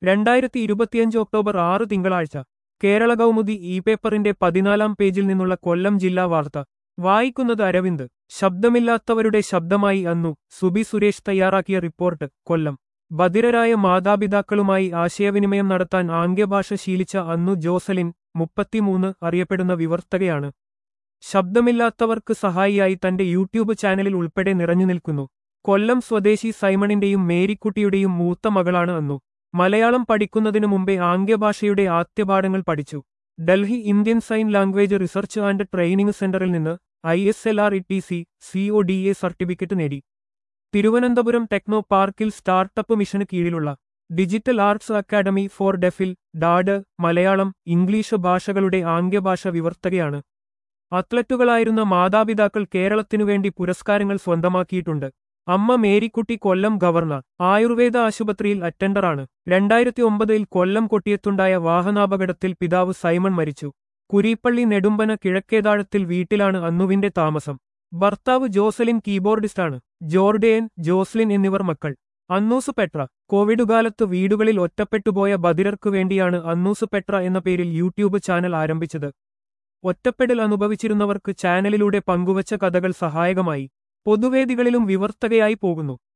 രണ്ടായിരത്തി ഇരുപത്തിയഞ്ച് ഒക്ടോബർ ആറ് തിങ്കളാഴ്ച കേരള കൗമുദി ഇ പേപ്പറിന്റെ പതിനാലാം പേജിൽ നിന്നുള്ള കൊല്ലം ജില്ലാ വാർത്ത വായിക്കുന്നത് അരവിന്ദ് ശബ്ദമില്ലാത്തവരുടെ ശബ്ദമായി അന്നു സുബി സുരേഷ് തയ്യാറാക്കിയ റിപ്പോർട്ട് കൊല്ലം ബധിരരായ മാതാപിതാക്കളുമായി ആശയവിനിമയം നടത്താൻ ആംഗ്യഭാഷ ശീലിച്ച അന്നു ജോസലിൻ മുപ്പത്തിമൂന്ന് അറിയപ്പെടുന്ന വിവർത്തകയാണ് ശബ്ദമില്ലാത്തവർക്ക് സഹായിയായി തന്റെ യൂട്യൂബ് ചാനലിൽ ഉൾപ്പെടെ നിറഞ്ഞു നിൽക്കുന്നു കൊല്ലം സ്വദേശി സൈമണിന്റെയും മേരിക്കുട്ടിയുടെയും മൂത്ത മകളാണ് അന്നു മലയാളം പഠിക്കുന്നതിനു മുമ്പേ ആംഗ്യഭാഷയുടെ ആദ്യപാഠങ്ങൾ പഠിച്ചു Delhi Indian sign language research and training സെന്ററിൽ നിന്ന് I S L R E T C C O D A certificate നേടി തിരുവനന്തപുരം ടെക്നോ പാർക്കിൽ സ്റ്റാർട്ടപ്പ് മിഷന് കീഴിലുള്ള ഡിജിറ്റൽ ആർട്സ് അക്കാദമി ഫോർ ഡെഫിൽ ഡാഡ് മലയാളം ഇംഗ്ലീഷ് ഭാഷകളുടെ ആംഗ്യഭാഷ വിവർത്തകയാണ് അത്ലറ്റുകളായിരുന്ന മാതാപിതാക്കൾ കേരളത്തിനുവേണ്ടി പുരസ്കാരങ്ങൾ സ്വന്തമാക്കിയിട്ടുണ്ട് അമ്മ മേരിക്കുട്ടി കൊല്ലം ഗവർണർ ആയുർവേദ ആശുപത്രിയിൽ അറ്റൻഡറാണ് രണ്ടായിരത്തി ഒമ്പതിൽ കൊല്ലം കൊട്ടിയത്തുണ്ടായ വാഹനാപകടത്തിൽ പിതാവ് സൈമൺ മരിച്ചു കുരീപ്പള്ളി നെടുമ്പന കിഴക്കേതാഴത്തിൽ വീട്ടിലാണ് അന്നുവിന്റെ താമസം ഭർത്താവ് ജോസലിൻ കീബോർഡിസ്റ്റാണ് ജോർഡേൻ ജോസ്ലിൻ എന്നിവർ മക്കൾ അന്നൂസ് പെട്ര കോവിഡ് കാലത്ത് വീടുകളിൽ ഒറ്റപ്പെട്ടുപോയ ബദിരർക്കു വേണ്ടിയാണ് അന്നൂസ് പെട്ര എന്ന പേരിൽ യൂട്യൂബ് ചാനൽ ആരംഭിച്ചത് ഒറ്റപ്പെടൽ അനുഭവിച്ചിരുന്നവർക്ക് ചാനലിലൂടെ പങ്കുവച്ച കഥകൾ സഹായകമായി പൊതുവേദികളിലും വിവർത്തകയായി പോകുന്നു